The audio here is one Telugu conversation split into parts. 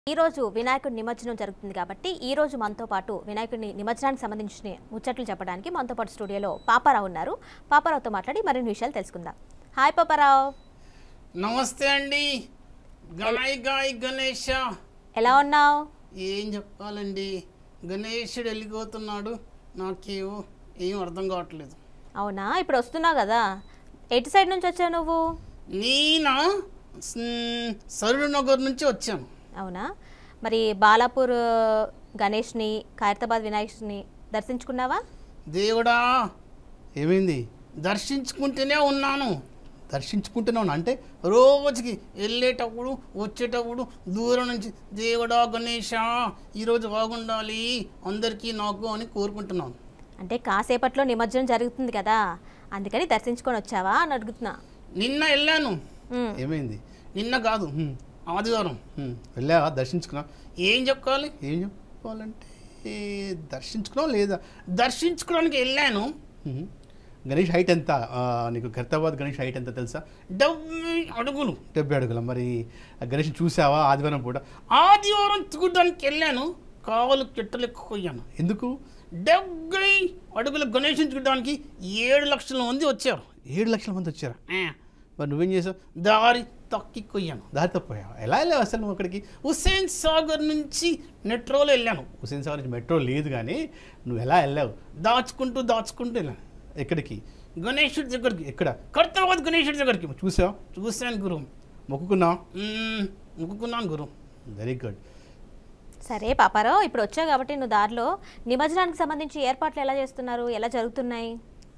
ఈ రోజు వినాయకుడి నిమజ్జనం జరుగుతుంది కాబట్టి ఈ రోజు మనతో పాటు వినాయకుడి నిమజ్జనానికి సంబంధించిన ముచ్చట్లు చెప్పడానికి మనతో పాటు స్టూడియోలో పాపారావు ఉన్నారు పాపారావుతో మాట్లాడి మరిన్ని విషయాలు తెలుసుకుందాం హాయ్ పాపారావు నమస్తే అండి గాయ్ గాయ్ గణేష ఎలా ఉన్నావు ఏం చెప్పాలండి గణేషుడు వెళ్ళిపోతున్నాడు నాకేమో ఏం అర్థం కావట్లేదు అవునా ఇప్పుడు వస్తున్నావు కదా ఎటు సైడ్ నుంచి వచ్చావు నువ్వు నేనా స్- సరూర్ నగర్ నుంచి వచ్చాను అవునా మరి బాలాపూర్ గణేష్ని ఖైరతాబాద్ వినాయకుని దర్శించుకున్నావా దేవుడా ఏమైంది దర్శించుకుంటూనే ఉన్నాను దర్శించుకుంటూనే ఉన్నా అంటే రోజుకి వెళ్ళేటప్పుడు వచ్చేటప్పుడు దూరం నుంచి దేవుడా గణేష ఈరోజు బాగుండాలి అందరికీ నాకు అని కోరుకుంటున్నాను అంటే కాసేపట్లో నిమజ్జనం జరుగుతుంది కదా అందుకని దర్శించుకొని వచ్చావా అని అడుగుతున్నా నిన్న వెళ్ళాను ఉమ్, ఏమైంది నిన్న కాదు హ్మ్, ఆదివారం హ్మ్, వెళ్ళావా దర్శించుకున్నా ఏం చెప్పాలి ఏం చెప్పాలంటే దర్శించుకున్నాం లేదా దర్శించుకోవడానికి వెళ్ళాను హ్మ్. గణేష్ హైట్ ఎంత ఆ, నీకు ఖైరతాబాద్ గణేష్ హైట్ ఎంత తెలుసా డెబ్బై అడుగులు డెబ్బై అడుగుల మరి ఆ గణేష్ చూసావా ఆదివారం పూట ఆదివారం చూడడానికి వెళ్ళాను కాలు కెట్టలెక్కిపోయాను ఎందుకు డెబ్బై అడుగుల గణేష్ చూడడానికి ఏడు లక్షల మంది వచ్చారు ఏడు లక్షల మంది వచ్చారు మరి నువ్వేం చేసావు దారి తక్కిపోయాను దారి తప్పిపోయావు ఎలా వెళ్ళావు అసలు నువ్వు అక్కడికి హుస్సేన్ సాగర్ నుంచి మెట్రోలో వెళ్ళాను హుస్సేన్ సాగర్ నుంచి మెట్రో లేదు కానీ నువ్వు ఎలా వెళ్ళావు దాచుకుంటూ దాచుకుంటూ వెళ్ళాను ఎక్కడికి గణేశుడి దగ్గరికి ఎక్కడ కర్తాబాద్ గణేశుడి దగ్గరికి చూసావు చూశాను గురు మొక్కుకున్నావు మ్మ్, మొక్కుకున్నాను గురు వెరీ గుడ్ సరే పాపారావు ఇప్పుడు వచ్చావు కాబట్టి నువ్వు దారిలో నిమజ్జనానికి సంబంధించి ఏర్పాట్లు ఎలా చేస్తున్నారు ఎలా జరుగుతున్నాయి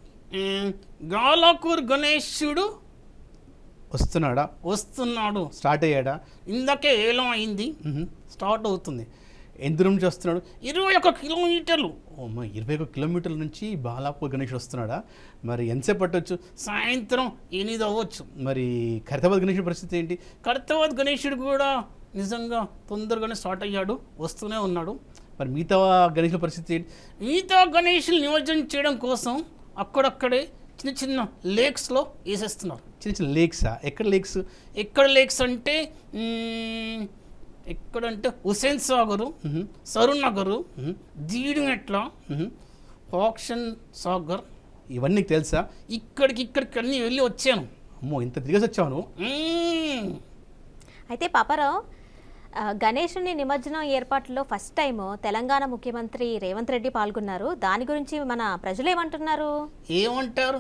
గాలాకూర్ గణేశుడు వస్తున్నాడా వస్తున్నాడు స్టార్ట్ అయ్యాడా ఇందాకే ఏలం అయింది స్టార్ట్ అవుతుంది ఎంత దూరం నుంచి వస్తున్నాడు ఇరవై ఒక కిలోమీటర్లు ఓమ్మ ఇరవై ఒక కిలోమీటర్ల నుంచి బాలాపూర్ గణేష్ వస్తున్నాడా మరి ఎంతసేపు పట్టవచ్చు సాయంత్రం ఎనిమిది అవ్వచ్చు మరి ఖైరతాబాద్ గణేషుడి పరిస్థితి ఏంటి ఖైరతాబాద్ గణేషుడు కూడా నిజంగా తొందరగానే స్టార్ట్ అయ్యాడు వస్తూనే ఉన్నాడు మరి మిగతా గణేషుల పరిస్థితి ఏంటి మిగతా గణేషులు నిమజ్జనం చేయడం కోసం అక్కడక్కడే చిన్న చిన్న లేక్స్లో వేసేస్తున్నారు చిన్న చిన్న లేక్సా ఎక్కడ లేక్స్ ఎక్కడ లేక్స్ అంటే మ్మ్, ఎక్కడంటే హుసేన్ సాగరు సరూర్ నగరు జీడిమెట్ల ఆక్షన్ సాగర్ ఇవన్నీ నీకు తెలుసా ఇక్కడికి ఇక్కడికి అన్నీ వెళ్ళి వచ్చాను అమ్మో ఇంత తిరిగేసి వచ్చావు నువ్వు మ్మ్. అయితే పాపారావు ఆ, గణేశుని నిమజ్జనం ఏర్పాట్లలో ఫస్ట్ టైం తెలంగాణ ముఖ్యమంత్రి రేవంత్ రెడ్డి పాల్గొన్నారు దాని గురించి మన ప్రజలు ఏమంటున్నారు ఏమంటారు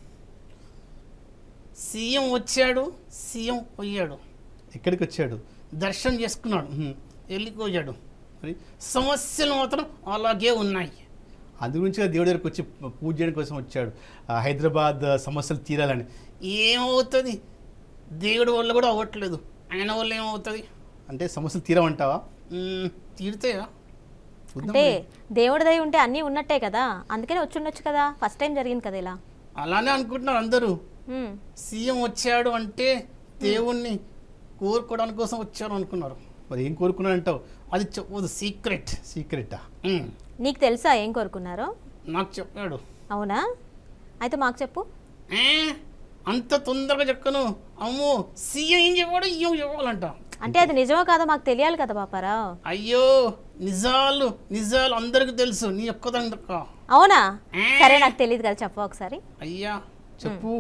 సీఎం వచ్చాడు సీఎం పోయాడు ఎక్కడికి వచ్చాడు దర్శనం చేసుకున్నాడు హ్మ్. వెళ్ళిపోయాడు మరి సమస్యలు మాత్రం అలాగే ఉన్నాయి అందు గురించి దేవుడి దగ్గరికి వచ్చి పూజ చేయడం కోసం వచ్చాడు ఆ, హైదరాబాద్ సమస్యలు తీరాలని ఏమవుతుంది దేవుడి వల్ల కూడా అవ్వట్లేదు ఆయన వల్ల ఏమవుతుంది అంటే సమస్యలు తీరమంటావా మ్మ్, తీరుతాయా చూద్దాం అంటే దేవుడి దయ ఉంటే అన్నీ ఉన్నట్టే కదా అందుకనే వచ్చి ఉండొచ్చు కదా ఫస్ట్ టైం జరిగింది కదా ఇలా అలానే అనుకుంటున్నారు అందరూ ఉమ్, సీఎం వచ్చాడు అంటే దేవుణ్ణి కోరుకోవడానికి కోసం వచ్చారు అనుకున్నారు మరి ఏం కోరుకున్నాడు అంటావు అది చెప్పదు సీక్రెట్ సీక్రెటా నీకు తెలుసా ఏం కోరుకున్నారో నాకు చెప్పాడు అవునా అయితే మాకు చెప్పు ఏ అంత తొందరగా చెప్పను అమ్మో సీఎం ఏం చెప్పాడు ఏం చెప్పాలంట అంటే అది నిజమో కాదో మాకు తెలియాలి కదా పాపారావు అయ్యో నిజాలు నిజాలు అందరికీ తెలుసు నీ ఒక్కదాని తక్క అవునా ఏ? సరే నాకు తెలియదు కదా చెప్పు ఒకసారి అయ్యా చెప్పు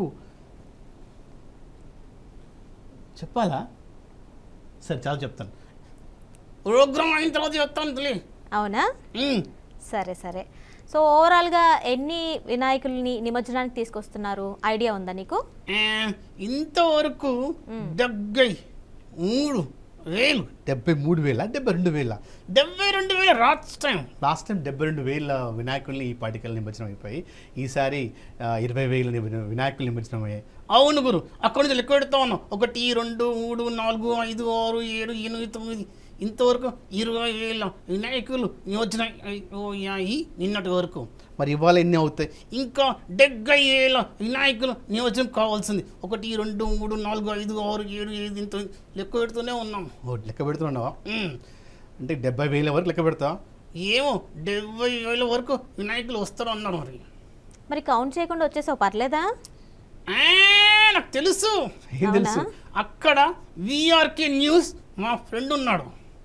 చెప్పాలా సరే చాలా చెప్తాను ప్రోగ్రామ్ అయిన తర్వాత చెప్తాను తల్లి అవునా ఉమ్. సరే సరే సో ఓవరాల్గా ఎన్ని వినాయకుల్ని నిమజ్జనానికి తీసుకొస్తున్నారు ఐడియా ఉందా నీకు ఆ, ఇంతవరకు డెబ్బై మూడు వేలు డెబ్బై మూడు వేల డెబ్బై రెండు వేల డెబ్బై రెండు వేల లాస్ట్ టైం లాస్ట్ టైం డెబ్బై రెండు వేల వినాయకుల్ని ఈ పాటికల్ నిమజ్జనం అయిపోయి ఈసారి ఆ, ఇరవై వేల నిమ- వినాయకులు నిమజ్జనం అయ్యాయి అవును గురు అక్కడి నుంచి లెక్క పెడతా ఉన్నాం ఒకటి రెండు మూడు నాలుగు ఐదు ఆరు ఏడు ఎనిమిది తొమ్మిది ఇంతవరకు ఇరవై వేల వినాయకులు నిమజ్జనం అయ్యాయి నిన్నటి వరకు మరి ఇవాళ ఎన్ని అవుతాయి ఇంకా డెబ్బై వేల వినాయకులు నిమజ్జనం కావాల్సింది ఒకటి రెండు మూడు నాలుగు ఐదు ఆరు ఏడు ఏడు ఇంత లెక్క పెడుతూనే ఉన్నాం ఓ లెక్క పెడుతున్నావా అంటే డెబ్బై వేల వరకు లెక్క పెడతా ఏమో డెబ్బై వేల వరకు వినాయకులు వస్తారు అన్నారు మరి మరి కౌంట్ చేయకుండా వచ్చేసావు పర్లేదా ఆ, నాకు తెలుసు ఏం అవునా? తెలుసు అక్కడ విఆర్కే న్యూస్ మా ఫ్రెండ్ ఉన్నాడు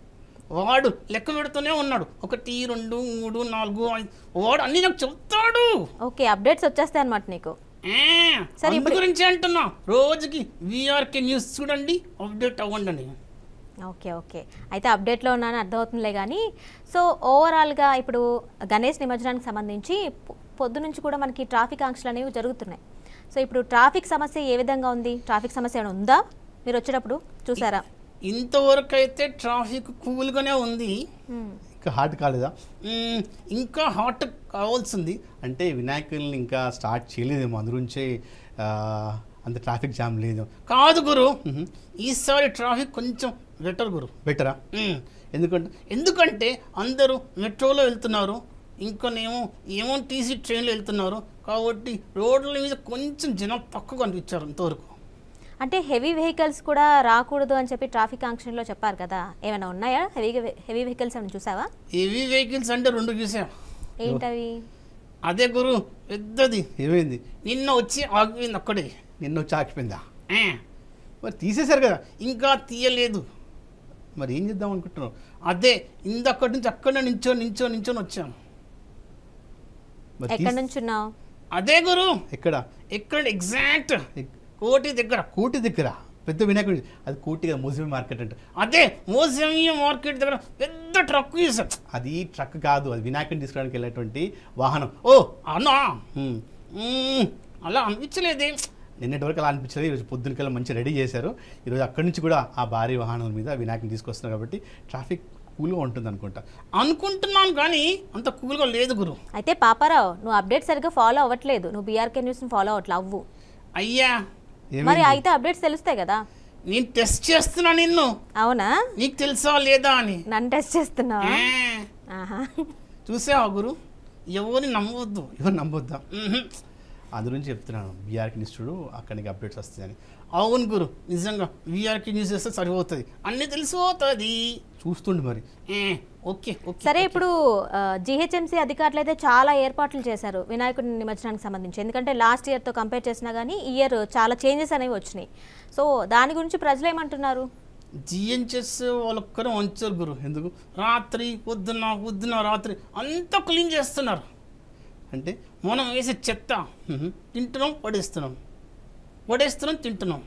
వాడు లెక్క పెడుతూనే ఉన్నాడు ఒకటి రెండు మూడు నాలుగు ఐదు వాడు అన్ని నాకు చెప్తాడు ఓకే అప్డేట్స్ వచ్చేస్తాయి అనమాట నీకు ఆ, సరే, అందు ఇప్పుడు- గురించి అంటున్నా రోజుకి విఆర్కే న్యూస్ చూడండి అప్డేట్ అవ్వండి అని ఓకే ఓకే అయితే అప్డేట్లో ఉన్నాను అర్థమవుతుందిలే కానీ సో ఓవరాల్గా ఇప్పుడు గణేష్ నిమజ్జనానికి సంబంధించి పొ- పొద్దు నుంచి కూడా మనకి ట్రాఫిక్ ఆంక్షలు అనేవి జరుగుతున్నాయి సో ఇప్పుడు ట్రాఫిక్ సమస్య ఏ విధంగా ఉంది ట్రాఫిక్ సమస్య ఏమైనా ఉందా మీరు వచ్చేటప్పుడు చూసారా ఇంతవరకు అయితే ట్రాఫిక్ కూల్గానే ఉంది మ్మ్. ఇంకా హార్ట్ కాలేదా మ్, ఇంకా హాట్ కావాల్సింది అంటే వినాయకుల్ని ఇంకా స్టార్ట్ చేయలేదేమో అందుగురించే ఆ, అంత ట్రాఫిక్ జామ్ లేదు కాదు గురు ఈసారి ట్రాఫిక్ కొంచెం బెటర్ గురు బెటరా మ్, ఎందుకంటే ఎందుకంటే అందరూ మెట్రోలో వెళ్తున్నారు ఇంకానేమో ఏమో టీసీ ట్రైన్లో వెళ్తున్నారు కాబట్టి రోడ్ల మీద కొంచెం జనం తక్కువ కనిపించారు ఇంతవరకు అంటే హెవీ వెహికల్స్ కూడా రాకూడదు అని చెప్పి ట్రాఫిక్ ఆంక్షన్లో చెప్పారు కదా ఏమైనా ఉన్నాయా హెవీ హెవీ వెహికల్స్ ఏమైనా చూసావా హెవీ వెహికల్స్ అంటే రెండు చూసా ఏంటవి అదే గురు పెద్దది ఏమైంది నిన్న వచ్చి ఆగిపోయింది అక్కడే నిన్న వచ్చి ఆగిపోయిందా ఆ, మరి తీసేశారు కదా ఇంకా తీయలేదు మరి ఏం చేద్దాం అనుకుంటున్నావు అదే ఇందక్కడి నుంచి అక్కడ నించో నించో నించొని వచ్చాను మరి ఎక్కడి తీస్- నుంచి ఉన్నావు అదే గురు ఎక్కడ ఎక్కడ ఎగ్జాక్ట్ ఎక్- కోటి దగ్గర కోటి దగ్గర పెద్ద వినాయకుడు అది కోటి కదా ముసిమి మార్కెట్ అంటే అదే మోసమియ మార్కెట్ దగ్గర పెద్ద ట్రక్ చూసాం అది ట్రక్ కాదు అది వినాయకుడిని తీసుకోవడానికి వెళ్ళేటువంటి వాహనం ఓ అన్నా హ్మ్. మ్మ్, అలా అనిపించలేదే నిన్నటి వరకు అలా అనిపించలేదు ఈరోజు పొద్దునకల్లా మంచి రెడీ చేశారు ఈరోజు అక్కడి నుంచి కూడా ఆ భారీ వాహనం మీద వినాయకుని తీసుకొస్తున్నారు కాబట్టి ట్రాఫిక్ కూల్గా ఉంటుంది అనుకుంటా అనుకుంటున్నాను కానీ అంత కూల్గా లేదు గురు అయితే పాపారావు నువ్వు అప్డేట్ సరిగ్గా ఫాలో అవ్వట్లేదు నువ్వు బీఆర్కే న్యూస్ని ఫాలో అవ్వట్లే అవ్వు అయ్యా మరి ఏమైంది? అయితే అప్డేట్స్ తెలుస్తాయి కదా నేను టెస్ట్ చేస్తున్నా నిన్ను అవునా నీకు తెలుసా లేదా అని నన్ను టెస్ట్ చేస్తున్నావా ఆ, ఆహా చూసావా గురు ఎవరిని నమ్మవద్దు ఎవరు నమ్మొద్దా మ్హూ. అందు గురించి చెప్తున్నాను బీఆర్కి నిష్ఠుడు అక్కడికి అప్డేట్స్ వస్తాయని అవును గురు నిజంగా వీఆర్కి న్యూస్ చేస్తే సరిపోతుంది అన్నీ తెలిసిపోతుంది చూస్తుండు మరి ఏ, ఓకే ఓకే సరే ఓకే. ఇప్పుడు జిహెచ్ఎంసీ అధికారులు అయితే చాలా ఏర్పాట్లు చేశారు వినాయకుడి నిమజ్జనానికి సంబంధించి ఎందుకంటే లాస్ట్ ఇయర్తో కంపేర్ చేసినా కానీ ఈ ఇయర్ చాలా చేంజెస్ అనేవి వచ్చినాయి సో దాని గురించి ప్రజలు ఏమంటున్నారు జిఎన్చెస్ వాళ్ళొక్కరు వంచారు గురు ఎందుకు రాత్రి పొద్దున్న పొద్దున్న రాత్రి అంతా క్లీన్ చేస్తున్నారు అంటే మనం వేసే చెత్త మ్హూ. తింటున్నాం పడేస్తున్నాం పడేస్తున్నాం తింటున్నాం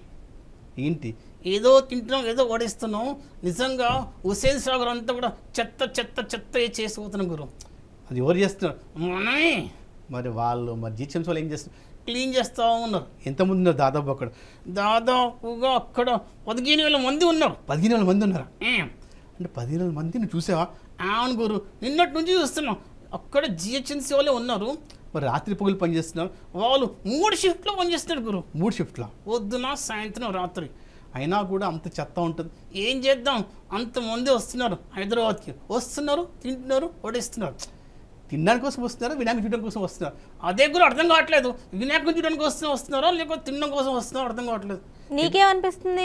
ఏంటి ఏదో తింటున్నాం ఏదో పడేస్తున్నాం నిజంగా హుసేన్ సాగర్ అంతా కూడా చెత్త చెత్త చెత్త చేసిపోతున్నాం గురు అది ఎవరు చేస్తున్నారు మనమే మరి వాళ్ళు మరి జిహెచ్ఎంసీ వాళ్ళు ఏం చేస్తున్నారు క్లీన్ చేస్తూ ఉన్నారు ఎంతమంది ఉన్నారు దాదాపు అక్కడ దాదాపుగా అక్కడ పదిహేను వేల మంది ఉన్నారు పదిహేను వేల మంది ఉన్నారా ఏం? అంటే పదిహేను వేల మంది నువ్వు చూసావా అవును గురు నిన్నటి నుంచి చూస్తున్నాం అక్కడ జిహెచ్ఎన్సీ వాళ్ళే ఉన్నారు మరి రాత్రి పగులు పనిచేస్తున్నారు వాళ్ళు మూడు షిఫ్ట్లో పనిచేస్తారు గురు మూడు షిఫ్ట్లా పొద్దున సాయంత్రం రాత్రి అయినా కూడా అంత చెత్త ఉంటుంది ఏం చేద్దాం అంతమంది వస్తున్నారు హైదరాబాద్కి వస్తున్నారు తింటున్నారు పడేస్తున్నారు తినడానికి కోసం వస్తున్నారా వినాయక చూడడం కోసం వస్తున్నారు అదే కూడా అర్థం కావట్లేదు వినాయకుని చూడడానికి వస్తే వస్తున్నారో లేకపోతే తినడం కోసం వస్తున్నారో అర్థం కావట్లేదు నీకేమనిపిస్తుంది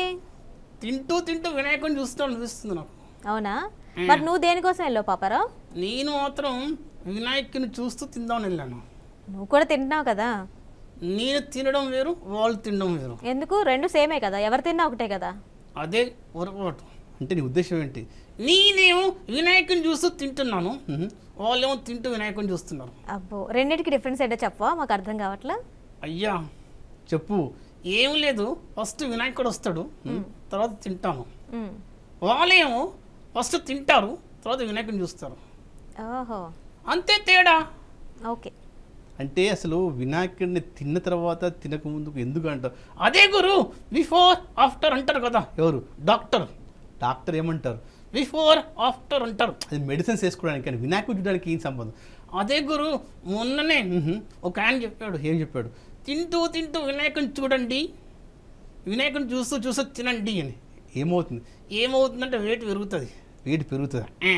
తింటూ తింటూ వినాయకుని చూస్తూ అనిపిస్తుంది నాకు అవునా మరి నువ్వు దేనికోసం వెళ్ళావు పాపారావు నేను మాత్రం వినాయకుని చూస్తూ తిందామని వెళ్ళాను నువ్వు కూడా తింటున్నావు కదా నేను తినడం వేరు వాళ్ళు తినడం వేరు ఎందుకు రెండు సేమే కదా ఎవరు తిన్నా ఒకటే కదా అదే పొరపాటు అంటే నీ ఉద్దేశం ఏంటి నేనేమో వినాయకుని చూస్తూ తింటున్నాను మ్హూ. వాళ్ళేమో తింటూ వినాయకుని చూస్తున్నారు అబ్బో రెండింటికి డిఫరెన్స్ ఏంటో చెప్పవా మాకు అర్థం కావట్లే అయ్యా చెప్పు ఏం లేదు ఫస్ట్ వినాయకుడు వస్తాడు తర్వాత తింటాను ఉమ్. వాళ్ళేమో ఫస్ట్ తింటారు తర్వాత వినాయకుని చూస్తారు ఓహో అంతే తేడా ఓకే అంటే అసలు వినాయకుడిని తిన్న తర్వాత తినక ముందుకు ఎందుకు అంటారు అదే గురు బిఫోర్ ఆఫ్టర్ అంటారు కదా ఎవరు డాక్టర్ డాక్టర్ ఏమంటారు బిఫోర్ ఆఫ్టర్ అంటారు అది మెడిసిన్స్ వేసుకోవడానికి కానీ వినాయకుడు చూడడానికి ఏం సంబంధం అదే గురు మొన్ననే మ్హూ. ఒక ఆయన చెప్పాడు ఏం చెప్పాడు తింటూ తింటూ వినాయకుని చూడండి వినాయకుని చూస్తూ చూస్తూ తినండి అని ఏమవుతుంది ఏమవుతుందంటే వెయిట్ పెరుగుతుంది వెయిట్ పెరుగుతుందా ఆ.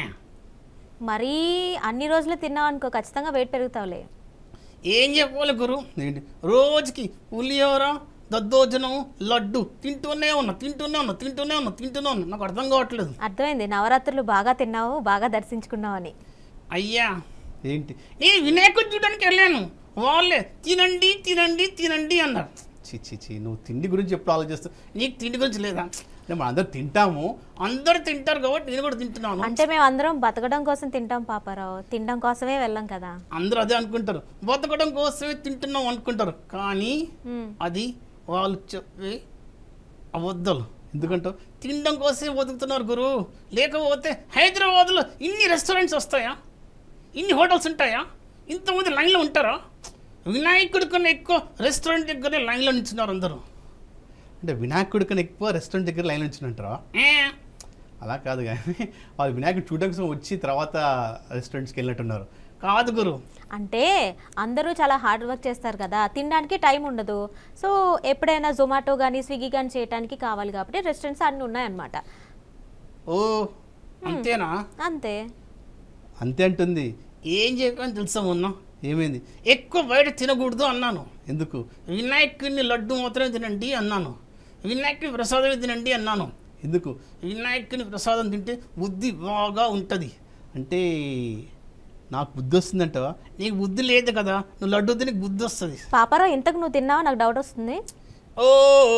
మరీ అన్ని రోజులు తిన్నావు అనుకో ఖచ్చితంగా వెయిట్ పెరుగుతావులే ఏం చెప్పాలి గురు ఏంటి రోజుకి పులిహోర దద్దోజనం లడ్డు తింటూనే ఉన్నా తింటూనే ఉన్నా తింటూనే ఉన్నా తింటూనే ఉన్నా నాకు అర్థం కావట్లేదు అర్థమైంది నవరాత్రులు బాగా తిన్నావు బాగా దర్శించుకున్నావు అని అయ్యా ఏంటి నేను వినాయకుడు చూడడానికి వెళ్ళాను వాళ్ళే తినండి తినండి తినండి అన్నారు చి చి చి నువ్వు తిండి గురించి ఎప్పుడు ఆలోచిస్తావు నీకు తిండి గురించి లేదా అంటే మనం అందరూ తింటాము అందరు తింటారు కాబట్టి నేను కూడా తింటున్నాను అంటే మేము అందరం బతకడం కోసం తింటాం పాపారావు తినడం కోసమే వెళ్ళాం కదా అందరూ అదే అనుకుంటారు బతకడం కోసమే తింటున్నాం అనుకుంటారు కానీ మ్మ్. అది వాళ్ళు చెప్పే అబద్ధాలు ఎందుకంటే తినడం కోసమే బతుకుతున్నారు గురు లేకపోతే హైదరాబాద్లో ఇన్ని రెస్టారెంట్స్ వస్తాయా ఇన్ని హోటల్స్ ఉంటాయా ఇంతమంది లైన్లో ఉంటారా వినాయకుడి కన్నా ఎక్కువ రెస్టారెంట్ దగ్గరే లైన్లో నిల్చున్నారు అందరూ అంటే వినాయకుడి కన్నా ఎక్కువ రెస్టారెంట్ దగ్గర లైన్ ఉంచినట్రా ఏ, అలా కాదు కానీ వాళ్ళు వినాయకుడు చూడడం కోసం వచ్చి తర్వాత రెస్టారెంట్స్కి వెళ్ళినట్టున్నారు కాదు గురు అంటే అందరూ చాలా హార్డ్ వర్క్ చేస్తారు కదా తినడానికి టైం ఉండదు సో ఎప్పుడైనా జొమాటో కానీ స్విగ్గీ కానీ చేయడానికి కావాలి కాబట్టి రెస్టారెంట్స్ అన్నీ ఉన్నాయన్నమాట ఓ అంతేనా అంతే అంతే అంటుంది ఏం చెప్పాను తెలుసా మొన్న ఏమైంది ఎక్కువ బయట తినకూడదు అన్నాను ఎందుకు వినాయకుడిని లడ్డు మాత్రమే తినండి అన్నాను వినాయకుడి ప్రసాదమే తినండి అన్నాను ఎందుకు వినాయకుని ప్రసాదం తింటే బుద్ధి బాగా ఉంటుంది అంటే నాకు బుద్ధి వస్తుందంటవా నీకు బుద్ధి లేదు కదా నువ్వు లడ్డు తిని బుద్ధి వస్తుంది పాపారావు ఇంతకు నువ్వు తిన్నావా నాకు డౌట్ వస్తుంది ఓ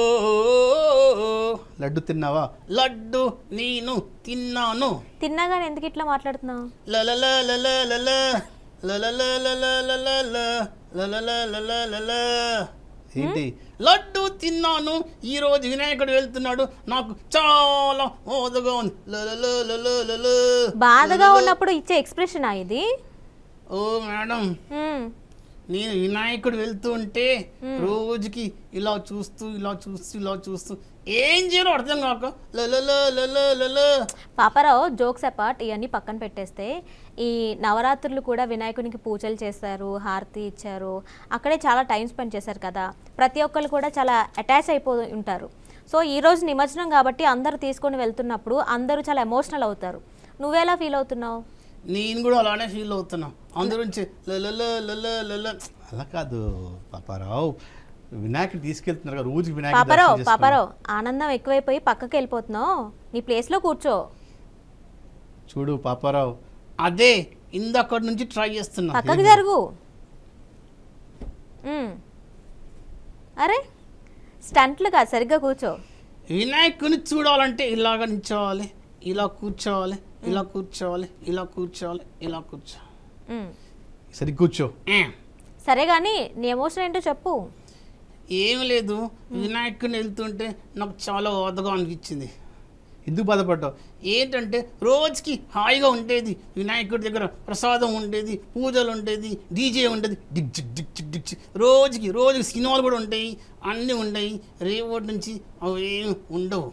లడ్డు తిన్నావా లడ్డు నేను తిన్నాను తిన్నా కానీ ఎందుకు ఇట్లా మాట్లాడుతున్నావు లలలలలలల, లలలలలలలల, లలలలలలల. ఏంటి లడ్డు తిన్నాను ఈ రోజు వినాయకుడు వెళ్తున్నాడు నాకు చాలా ఓదగా ఉంది లలలలలలల. బాధగా ఉన్నప్పుడు ఇచ్చే ఎక్స్ప్రెషన్ ఇది ఓ మేడం మ్మ్. నేను వినాయకుడు వెళ్తూ ఉంటే రోజుకి ఇలా చూస్తూ ఇలా చూస్తూ ఇలా చూస్తూ ఏం చేయాలో అర్థం కాక లలలలలలల. పాపారావు జోక్స్ అపార్ట్ ఇవన్నీ పక్కన పెట్టేస్తే ఈ నవరాత్రులు కూడా వినాయకునికి పూజలు చేస్తారు హారతి ఇచ్చారు అక్కడే చాలా టైం స్పెండ్ చేశారు కదా ప్రతి ఒక్కరు కూడా చాలా అటాచ్ అయిపో ఉంటారు సో ఈ రోజు నిమజ్జనం కాబట్టి అందరూ తీసుకొని వెళ్తున్నప్పుడు అందరూ చాలా ఎమోషనల్ అవుతారు నువ్వెలా ఫీల్ అవుతున్నావు నేను కూడా అలానే ఫీల్ అవుతున్నా అందరించి లలలలలలల. అలా కాదు పాపారావు వినాయకుడు తీసుకెళ్తున్నారు కదా రోజు వినాయకుడు పాపారావు దర్శనం చేసుకోవాలి. పాపారావు ఆనందం ఎక్కువైపోయి పక్కకి వెళ్ళిపోతున్నావు నీ ప్లేస్లో కూర్చో చూడు పాపారావు అదే ఇందక్కడి నుంచి ట్రై చేస్తున్నా పక్కకి జరుగు మ్మ్. అరే స్టంట్లు కాదు సరిగ్గా కూర్చో వినాయకుని చూడాలంటే ఇలాగ నిల్చోవాలి ఇలా కూర్చోవాలి ఇలా కూర్చోవాలి ఇలా కూర్చోవాలి ఇలా కూర్చోవాలి మ్మ్. సరిగ్గా కూర్చో ఏ, సరే కానీ నీ ఎమోషన్ ఏంటో చెప్పు ఏం లేదు వినాయకుని వెళ్తుంటే నాకు చాలా ఓదగా అనిపించింది ఎందుకు బాధపడ్డావు ఏంటంటే రోజుకి హాయిగా ఉండేది వినాయకుడి దగ్గర ప్రసాదం ఉండేది పూజలు ఉండేది డీజే ఉండేది డిక్ చిక్ డిక్ చిక్ డిక్ చిక్ రోజుకి రోజుకి సినిమాలు కూడా ఉంటాయి అన్నీ ఉంటాయి రేపటి నుంచి అవి ఏమి ఉండవు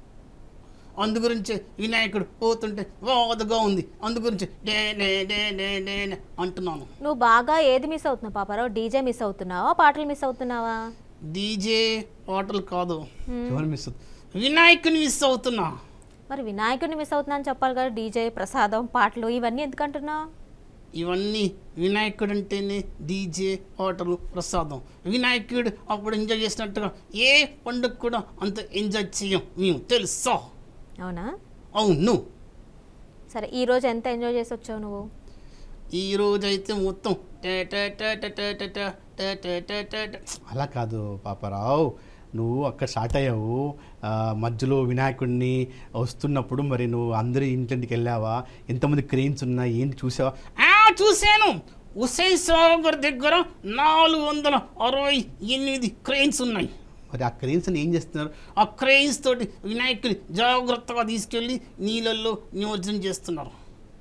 అందు గురించే వినాయకుడు పోతుంటే బాధగా ఉంది అందు గురించి డే డే డే డే డే డే అంటున్నాను నువ్వు బాగా ఏది మిస్ అవుతున్నావు పాపారావు డీజే మిస్ అవుతున్నావా పాటలు మిస్ అవుతున్నావా డీజే పాటలు కాదు ఎవరు మిస్ అవుతుంది వినాయకుని మిస్ అవుతున్నా మరి వినాయకుడిని మిస్ అవుతున్నా అని చెప్పాలి కదా డీజే ప్రసాదం పాటలు ఇవన్నీ ఎందుకంటున్నావు ఇవన్నీ వినాయకుడు అంటేనే డీజే పాటలు ప్రసాదం వినాయకుడు అప్పుడు ఎంజాయ్ చేసినట్టుగా ఏ పండుగ కూడా అంత ఎంజాయ్ చేయం మేము తెలుసా అవునా అవును సరే ఈ రోజు ఎంత ఎంజాయ్ చేసి వచ్చావు నువ్వు ఈ రోజు అయితే మొత్తం టే టే టే టే టే టే టే టే టే టే టే టే. అలా కాదు పాపారావు నువ్వు అక్కడ స్టార్ట్ అయ్యావు ఆ, మధ్యలో వినాయకుడిని వస్తున్నప్పుడు మరి నువ్వు అందరి ఇంటికి వెళ్ళావా ఎంతమంది క్రెయిన్స్ ఉన్నాయి ఏంటి చూసావా ఆ చూశాను హుసేన్ సాగర్ దగ్గర నాలుగు వందల అరవై ఎనిమిది క్రెయిన్స్ ఉన్నాయి మరి ఆ క్రెయిన్స్ ఏం చేస్తున్నారు ఆ క్రెయిన్స్ తోటి వినాయకుని జాగ్రత్తగా తీసుకెళ్ళి నీళ్ళల్లో నిమజ్జనం చేస్తున్నారు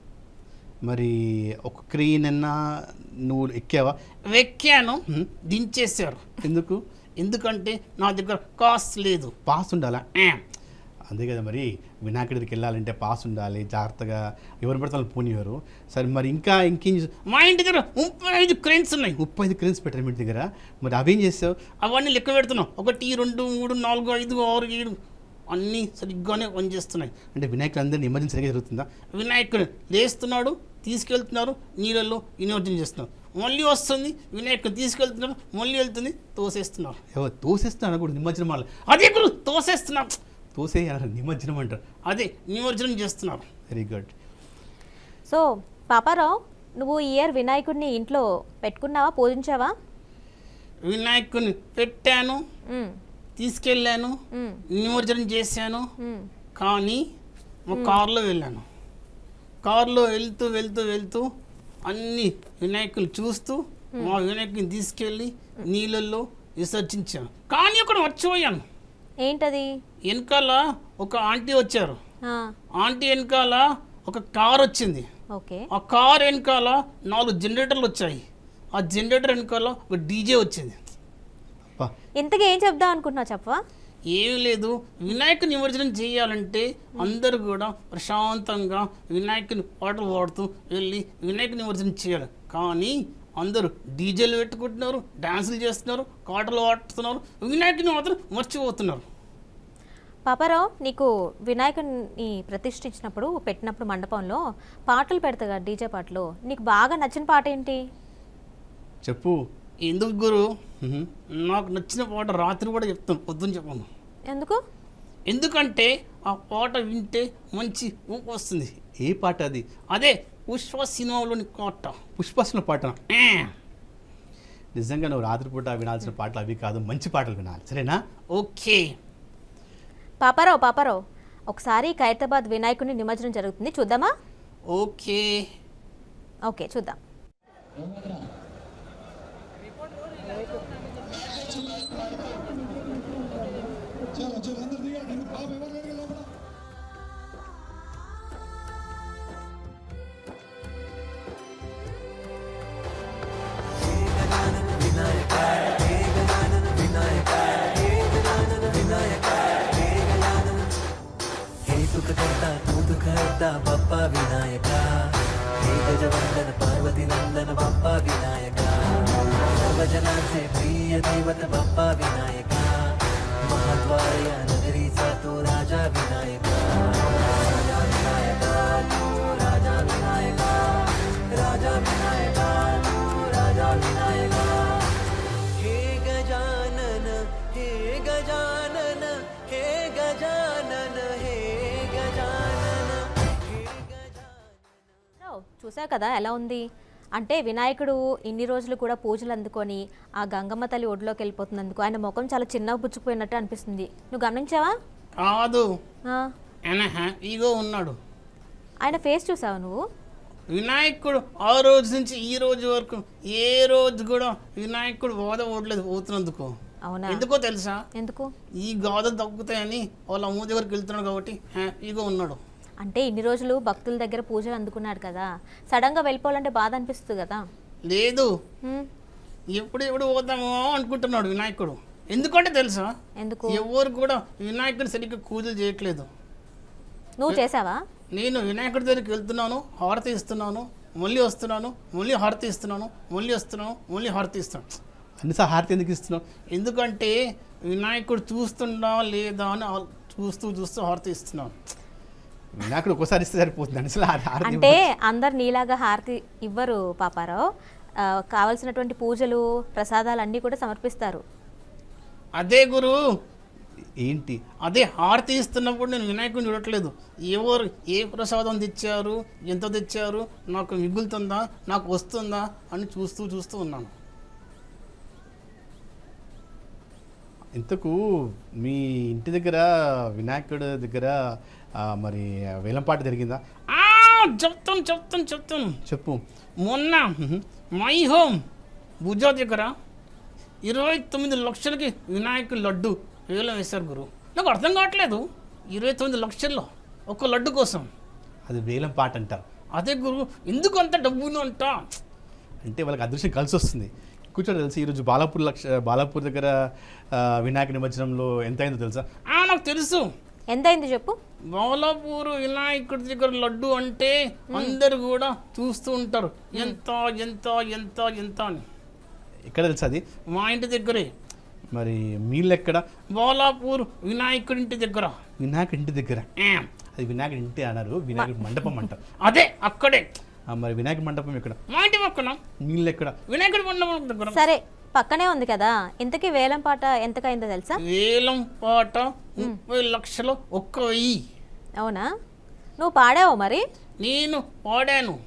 మరి ఒక క్రెయిన్ అన్నా నువ్వు ఎక్కావా వెక్కాను దించేశారు ఎందుకు ఎందుకంటే నా దగ్గర కాస్ట్ లేదు పాస్ ఉండాలా ఆ, అంతే కదా మరి వినాయకుడి దగ్గరికి వెళ్ళాలంటే పాస్ ఉండాలి జాగ్రత్తగా ఎవరు పడితే వాళ్ళు పోనివారు సరే మరి ఇంకా ఇంకేం చేసావు? మా ఇంటి దగ్గర ముప్పై ఐదు క్రెయిన్స్ ఉన్నాయి ముప్పై ఐదు క్రెయిన్స్ పెట్టారు మీ ఇంటి దగ్గర మరి అవేం చేసావు అవన్నీ లెక్క పెడుతున్నాం ఒకటి రెండు మూడు నాలుగు ఐదు ఆరు ఏడు అన్నీ సరిగ్గానే పనిచేస్తున్నాయి అంటే వినాయకుడు అందరినీ ఎమర్జెన్సీ సరిగ్గా జరుగుతుందా వినాయకుడు లేస్తున్నాడు తీసుకెళ్తున్నారు నీళ్ళల్లో వినియోగం చేస్తున్నారు మళ్ళీ వస్తుంది వినాయకుడు తీసుకెళ్తున్నారు మళ్ళీ వెళ్తుంది తోసేస్తున్నారు ఎవరు తోసేస్తున్నా కూడా నిమజ్జనం వాళ్ళు అదే గురు తోసేస్తున్నారు తోసే అన్నారు నిమజ్జనం అంటారు అదే నిమజ్జనం చేస్తున్నారు వెరీ గుడ్ సో పాపారావు నువ్వు ఈ ఇయర్ వినాయకుడిని ఇంట్లో పెట్టుకున్నావా పూజించావా వినాయకుని పెట్టాను మ్మ్. తీసుకెళ్ళాను మ్మ్. నిమజ్జనం చేశాను మ్మ్. కానీ మా కారులో వెళ్ళాను కారులో వెళ్తూ వెళ్తూ వెళ్తూ అన్ని వినాయకులు చూస్తూ మా వినాయకుని తీసుకెళ్ళి నీళ్ళల్లో విసర్జించాను కానీ అక్కడ మర్చిపోయాను ఏంటది వెనకాల ఒక ఆంటీ వచ్చారు ఆ, ఆంటీ వెనకాల ఒక కార్ వచ్చింది ఓకే ఆ కార్ వెనకాల నాలుగు జనరేటర్లు వచ్చాయి ఆ జనరేటర్ వెనకాల ఒక డీజే వచ్చింది అబ్బా, ఇంతకీ ఏం చెప్దాం అనుకుంటున్నావు చెప్పవా ఏమీ లేదు వినాయక నిమజ్జనం చేయాలంటే అందరూ కూడా ప్రశాంతంగా వినాయకుని పాటలు పాడుతూ వెళ్ళి వినాయక నిమజ్జనం చేయాలి కానీ అందరూ డీజేలు పెట్టుకుంటున్నారు డాన్సులు చేస్తున్నారు పాటలు పాడుతున్నారు వినాయకుని మాత్రం మర్చిపోతున్నారు పాపారావు నీకు వినాయకుని ప్రతిష్ఠించినప్పుడు పెట్టినప్పుడు మండపంలో పాటలు పెడతా కదా డీజే పాటలు నీకు బాగా నచ్చిన పాట ఏంటి చెప్పు ఎందుకు గురు మ్మ్. నాకు నచ్చిన పాట రాత్రి కూడా చెప్తాను పొద్దున్న చెప్పను ఎందుకు ఎందుకంటే ఆ పాట వింటే మంచి ఊపు వస్తుంది ఏ పాట అది అదే పుష్ప సినిమాలోని పాట పుష్పస్న పాట ఏ. నిజంగా నువ్వు రాత్రిపూట వినాల్సిన పాటలు అవి కాదు మంచి పాటలు వినాలి సరేనా ఓకే పాపారావు పాపారావు ఒకసారి ఖైరతాబాద్ వినాయకుని నిమజ్జనం జరుగుతుంది చూద్దామా ఓకే ఓకే చూద్దాం हे सुखकर्ता तू दुःखहर्ता बाप्पा विनायका हे गजवंदन पार्वती नंदन बाप्पा विनायका सर्वजनांचे प्रिय दैवत बाप्पा विनायका महाद्वार या नगरीचा तू राजा विनायका राजा विनायका तू राजा विनायका राजा विनायका तू राजा विनायका हे गजानन हे गजानन हे गजानन हे गजानन हे गजानन రావు, చూసావు కదా ఎలా ఉంది అంటే వినాయకుడు ఇన్ని రోజులు కూడా పూజలు అందుకొని ఆ గంగమ్మ తల్లి ఒడిలోకి వెళ్ళిపోతున్నందుకు ఆయన ముఖం చాలా చిన్నగా పుచ్చుకుపోయినట్టు అనిపిస్తుంది నువ్వు గమనించావా కాదు ఆ, ఆయన హ్యాపీగా ఉన్నాడు ఆయన ఫేస్ చూసావా నువ్వు వినాయకుడు ఆ రోజు నుంచి ఈ రోజు వరకు ఏ రోజు కూడా వినాయకుడు బోధ ఓడలేదు పోతున్నందుకు అవునా ఎందుకో తెలుసా ఎందుకు ఈ గాథలు తగ్గుతాయని వాళ్ళ అమ్మ దగ్గరికి వెళ్తున్నాడు కాబట్టి హ్యాపీగా ఉన్నాడు అంటే ఇన్ని రోజులు భక్తుల దగ్గర పూజలు అందుకున్నాడు కదా సడన్గా వెళ్ళిపోవాలంటే బాధ అనిపిస్తుంది కదా లేదు హ్మ్, ఎప్పుడు ఎప్పుడు పోతామో అనుకుంటున్నాడు వినాయకుడు ఎందుకంటే తెలుసా ఎందుకు ఎవరు కూడా వినాయకుడిని సరిగ్గా పూజలు చేయట్లేదు నువ్వు చేసావా నేను వినాయకుడి దగ్గరికి వెళ్తున్నాను హారతి ఇస్తున్నాను మళ్ళీ వస్తున్నాను మళ్ళీ హారతి ఇస్తున్నాను మళ్ళీ వస్తున్నాను మళ్ళీ హారతి ఇస్తున్నాను అన్నిసార్లు హారతి ఎందుకు ఇస్తున్నావు ఎందుకంటే వినాయకుడు చూస్తుండా లేదా అని ఆల్- చూస్తూ చూస్తూ హారతి ఇస్తున్నాను వినాయకుడు ఒక్కోసారి ఇస్తే సరిపోతుంది అన్నిసార్లు హారతి హారతి అంటే అందరు నీలాగా హారతి ఇవ్వరు పాపారావు ఆ, కావలసినటువంటి పూజలు ప్రసాదాలు అన్నీ కూడా సమర్పిస్తారు అదే గురు ఏంటి అదే హారతి ఇస్తున్నప్పుడు నేను వినాయకుడిని చూడట్లేదు ఎవరు ఏ ప్రసాదం తెచ్చారు ఎంత తెచ్చారు నాకు మిగులుతుందా నాకు వస్తుందా అని చూస్తూ చూస్తూ ఉన్నాను ఇంతకు మీ ఇంటి దగ్గర వినాయకుడి దగ్గర ఆ, మరి వేలంపాట జరిగిందా ఆ, చెప్తాను చెప్తాను చెప్తాను చెప్పు మొన్న మై హోమ్ భుజా దగ్గర ఇరవై తొమ్మిది లక్షలకి వినాయకుడి లడ్డు వేలం వేశారు గురు నాకు అర్థం కావట్లేదు ఇరవై తొమ్మిది లక్షల్లో ఒక లడ్డు కోసం అది వేలం పాట అంటారు అదే గురు ఎందుకు అంత డబ్బులు అంట అంటే వాళ్ళకి అదృష్టం కలిసి వస్తుంది కూర్చోడు తెలుసు ఈరోజు బాలాపూర్ లక్ష బాలాపూర్ దగ్గర ఆ, వినాయక నిమజ్జనంలో ఎంత అయిందో తెలుసా ఆ, నాకు తెలుసు ఎంతైంది చెప్పు బాలాపూర్ వినాయకుడి దగ్గర లడ్డు అంటే అందరు కూడా చూస్తూ ఉంటారు ఎంత ఎంత ఎంత ఎంత అని ఎక్కడ తెలుసా అది మా ఇంటి దగ్గరే మరి మీళ్ళు ఎక్కడ బాలాపూర్ వినాయకుడి ఇంటి దగ్గర వినాయకుడి ఇంటి దగ్గర ఆ, అది వినాయకుడి ఇంటి అన్నారు వినాయకుడి మండపం అంటారు అదే అక్కడే ఆ, మరి వినాయకుడి మండపం ఎక్కడ మా ఇంటి పక్కన మీళ్ళు ఎక్కడ వినాయకుడి మండపం దగ్గర సరే పక్కనే ఉంది కదా ఇంతకీ వేలం పాట ఎంతకైందో తెలుసా వేలం పాట ముప్పై లక్షలు ఒక్క వెయ్యి అవునా నువ్వు పాడావు మరి నేను పాడాను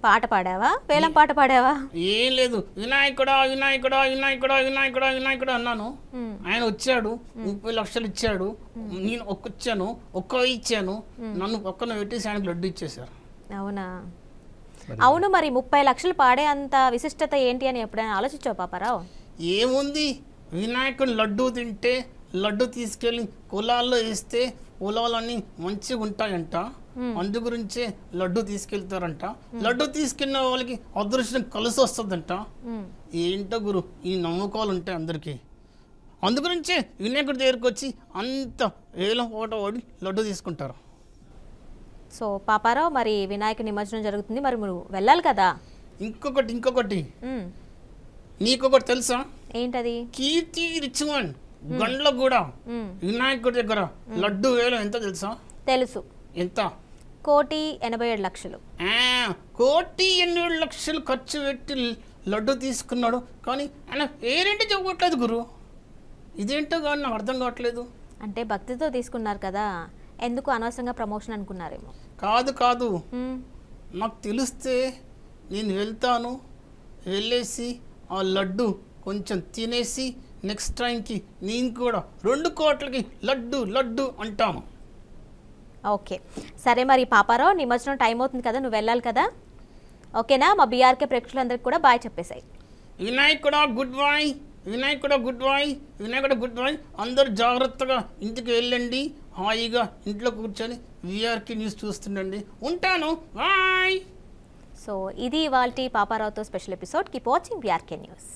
పాట పాడావా వేలం పాట పాడావా ఏం లేదు వినాయకుడా వినాయకుడా వినాయకుడా వినాయకుడా వినాయకుడా అన్నాను మ్మ్. ఆయన వచ్చాడు ముప్పై లక్షలు ఇచ్చాడు నేను ఒక్క ఇచ్చాను ఒక్క ఇచ్చాను నన్ను పక్కన పెట్టేసి ఆయనకు లడ్డు ఇచ్చేశారు అవునా అవును మరి ముప్పై లక్షలు పాడే అంత విశిష్టత ఏంటి అని ఎప్పుడైనా ఆలోచించావు పాపారావు ఏముంది వినాయకుని లడ్డు తింటే లడ్డు తీసుకెళ్ళి పొలాల్లో వేస్తే పొలాలన్నీ మంచిగా ఉంటాయంట అందు గురించే లడ్డు తీసుకెళ్తారంట లడ్డు తీసుకెళ్ళిన వాళ్ళకి అదృష్టం కలిసి వస్తుందంట మ్మ్. ఏంటో గురు ఈ నమ్మకాలు ఉంటాయి అందరికీ అందు గురించే వినాయకుడి దగ్గరికి వచ్చి అంత వేలం ఓట ఓడి లడ్డు తీసుకుంటారు సో పాపారావు మరి వినాయక నిమజ్జనం జరుగుతుంది మరి నువ్వు వెళ్ళాలి కదా ఇంకొకటి ఇంకొకటి మ్మ్. నీకొకటి తెలుసా ఏంటది కీర్తి రిచ్వన్ గండ్ల కూడా మ్మ్. వినాయకుడి దగ్గర లడ్డు వేలం ఎంత తెలుసా తెలుసు ఎంత కోటి ఎనభై ఏడు లక్షలు ఆ, కోటి ఎనిమిది లక్షలు ఖర్చు పెట్టి లడ్డు తీసుకున్నాడు కానీ ఆయన పేరేంటి చెప్పట్లేదు గురు ఇదేంటో కానీ నాకు అర్థం కావట్లేదు అంటే భక్తితో తీసుకున్నారు కదా ఎందుకు అనవసరంగా ప్రమోషన్ అనుకున్నారేమో కాదు కాదు మ్మ్. నాకు తెలిస్తే నేను వెళ్తాను వెళ్ళేసి ఆ లడ్డు కొంచెం తినేసి నెక్స్ట్ టైంకి నేను కూడా రెండు కోట్లకి లడ్డు లడ్డు అంటాను ఓకే సరే మరి పాపారావు నిమజ్జనం టైం అవుతుంది కదా నువ్వు వెళ్ళాలి కదా ఓకేనా మా బీఆర్కే ప్రేక్షకులందరికీ కూడా బాయ్ చెప్పేశాయి వినాయకుడా గుడ్ బాయ్ వినాయకుడా గుడ్ బాయ్ వినాయకుడా గుడ్ బాయ్ అందరూ జాగ్రత్తగా ఇంటికి వెళ్ళండి హాయిగా ఇంట్లో కూర్చొని విఆర్కి న్యూస్ చూస్తుండండి ఉంటాను బాయ్ సో ఇది ఇవాల్టి పాపారావుతో special episode keep watching BRK news